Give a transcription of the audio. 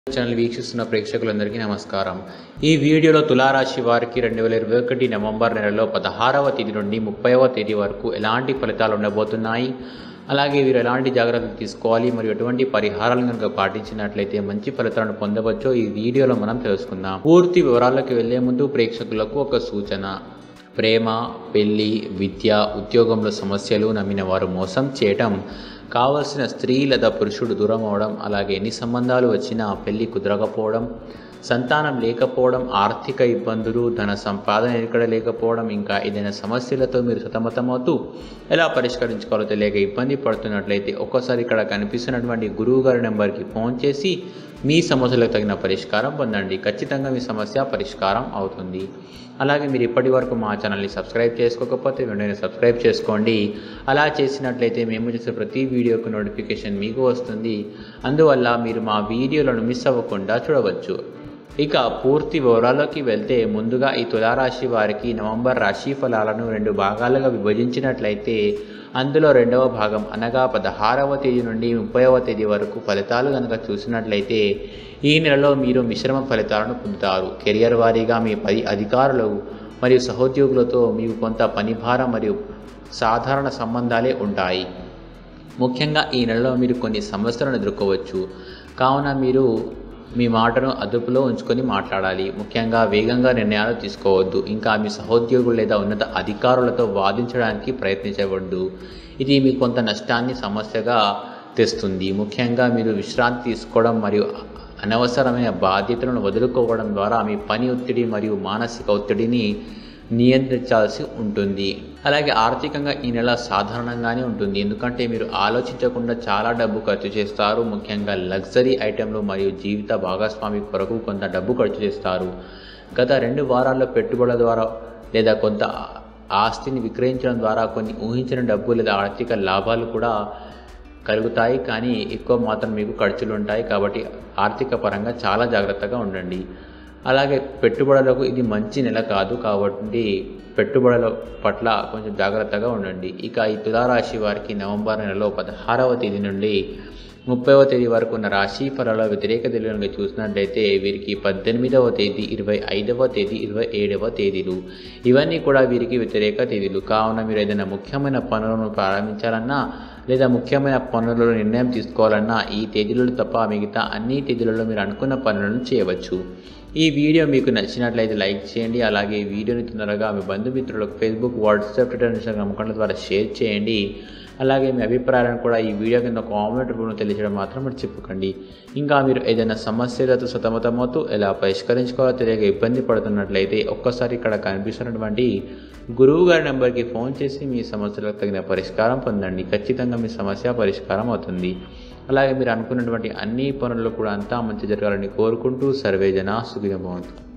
channel వీక్షిస్తున్న ప్రేక్షకులందరికీ నమస్కారం ఈ వీడియోలో తులారాశి వారికి రెండు వేల ఇరవై ఒకటి నవంబర్ నెలలో పదహారవ తేదీ నుండి ముప్పైవ తేదీ వరకు ఎలాంటి ఫలితాలు ఉండబోతున్నాయి అలాగే వీరు ఎలాంటి జాగ్రత్తలు తీసుకోవాలి మరియు ఎటువంటి పరిహారాలను కనుక పాటించినట్లయితే మంచి ఫలితాలను పొందవచ్చో ఈ వీడియోలో మనం తెలుసుకుందాం పూర్తి వివరాలకు వెళ్లే ముందు ప్రేక్షకులకు ఒక సూచన ప్రేమ పెళ్లి విద్య ఉద్యోగంలో సమస్యలు నమ్మిన వారు మోసం చేయటం కావలసిన స్త్రీ లేదా పురుషుడు దూరం అవడం అలాగే ఎన్ని సంబంధాలు వచ్చినా పెళ్లి కుదరకపోవడం సంతానం లేకపోవడం ఆర్థిక ఇబ్బందులు ధన సంపాదన ఎక్కడ లేకపోవడం ఇంకా ఏదైనా సమస్యలతో మీరు సతమతమవుతూ ఎలా పరిష్కరించుకోవాలో తెలియక ఇబ్బంది పడుతున్నట్లయితే ఒక్కోసారి ఇక్కడ కనిపిస్తున్నటువంటి గురువు గారి నెంబర్కి ఫోన్ చేసి మీ సమస్యలకు తగిన పరిష్కారం పొందండి ఖచ్చితంగా మీ సమస్య పరిష్కారం అవుతుంది అలాగే మీరు ఇప్పటి వరకు మా ఛానల్ని సబ్స్క్రైబ్ చేసుకోకపోతే వెంటనే సబ్స్క్రైబ్ చేసుకోండి అలా చేసినట్లయితే మేము చేసే ప్రతి వీడియోకు నోటిఫికేషన్ మీకు వస్తుంది అందువల్ల మీరు మా వీడియోలను మిస్ అవ్వకుండా చూడవచ్చు ఇక పూర్తి వివరాల్లోకి వెళ్తే ముందుగా ఈ తులారాశి వారికి నవంబర్ రాశి ఫలాలను రెండు భాగాలుగా విభజించినట్లయితే అందులో రెండవ భాగం అనగా పదహారవ తేదీ నుండి ముప్పైవ తేదీ వరకు ఫలితాలు కనుక చూసినట్లయితే ఈ నెలలో మీరు మిశ్రమ ఫలితాలను పొందుతారు కెరియర్ వారీగా మీ పై అధికారులు మరియు సహోద్యోగులతో మీకు కొంత పనిభారం మరియు సాధారణ సంబంధాలే ఉంటాయి ముఖ్యంగా ఈ నెలలో మీరు కొన్ని సమస్యలను ఎదుర్కోవచ్చు కావున మీరు మీ మాటను అదుపులో ఉంచుకొని మాట్లాడాలి ముఖ్యంగా వేగంగా నిర్ణయాలు తీసుకోవద్దు ఇంకా మీ సహోద్యోగులు లేదా ఉన్నత అధికారులతో వాదించడానికి ప్రయత్నించవద్దు ఇది మీకు కొంత నష్టాన్ని సమస్యగా తెస్తుంది ముఖ్యంగా మీరు విశ్రాంతి తీసుకోవడం మరియు అనవసరమైన బాధ్యతలను వదులుకోవడం ద్వారా మీ పని ఒత్తిడి మరియు మానసిక ఒత్తిడిని నియంత్రించాల్సి ఉంటుంది అలాగే ఆర్థికంగా ఈ నెల సాధారణంగానే ఉంటుంది ఎందుకంటే మీరు ఆలోచించకుండా చాలా డబ్బు ఖర్చు చేస్తారు ముఖ్యంగా లగ్జరీ ఐటెంలు మరియు జీవిత భాగస్వామి కొరకు కొంత డబ్బు ఖర్చు చేస్తారు గత రెండు వారాల్లో పెట్టుబడుల ద్వారా లేదా కొంత ఆస్తిని విక్రయించడం ద్వారా కొన్ని ఊహించిన డబ్బు లేదా ఆర్థిక లాభాలు కూడా కలుగుతాయి కానీ ఎక్కువ మాత్రం మీకు ఖర్చులు ఉంటాయి కాబట్టి ఆర్థిక పరంగా చాలా జాగ్రత్తగా ఉండండి అలాగే పెట్టుబడులకు ఇది మంచి నెల కాదు కాబట్టి పెట్టుబడుల పట్ల కొంచెం జాగ్రత్తగా ఉండండి ఇక ఈ తులారాశి వారికి నవంబర్ నెలలో పదహారవ తేదీ నుండి ముప్పైవ తేదీ వరకు ఉన్న రాశి ఫలాల వ్యతిరేక తేదీలను చూసినట్లయితే వీరికి పద్దెనిమిదవ తేదీ ఇరవై ఐదవ తేదీ ఇరవై ఏడవ తేదీలు ఇవన్నీ కూడా వీరికి వ్యతిరేక తేదీలు కావున మీరు ఏదైనా ముఖ్యమైన పనులను ప్రారంభించాలన్నా లేదా ముఖ్యమైన పనులలో నిర్ణయం తీసుకోవాలన్నా ఈ తేదీలలో తప్ప మిగతా అన్ని తేదీలలో మీరు అనుకున్న పనులను చేయవచ్చు ఈ వీడియో మీకు నచ్చినట్లయితే లైక్ చేయండి అలాగే ఈ వీడియోని తొందరగా మీ బంధుమిత్రులకు ఫేస్బుక్ వాట్సాప్ ట్విట్టర్ ఇన్స్టాగ్రామ్ అకౌంట్ల ద్వారా షేర్ చేయండి అలాగే మీ అభిప్రాయాలను కూడా ఈ వీడియో కింద కామెంట్ రూపంలో తెలియజేయడం మాత్రం మర్చిపోకండి ఇంకా మీరు ఏదైనా సమస్యలతో సతమతమవుతూ ఎలా పరిష్కరించుకోవాలో తెలియక ఇబ్బంది పడుతున్నట్లయితే ఒక్కసారి ఇక్కడ కనిపిస్తున్నటువంటి గురువు గారి నెంబర్కి ఫోన్ చేసి మీ సమస్యలకు తగిన పరిష్కారం పొందండి ఖచ్చితంగా మీ సమస్య పరిష్కారం అవుతుంది అలాగే మీరు అనుకున్నటువంటి అన్ని పనుల్లో కూడా అంతా మంచి జరగాలని కోరుకుంటూ సర్వేజన సుఖినభవంతు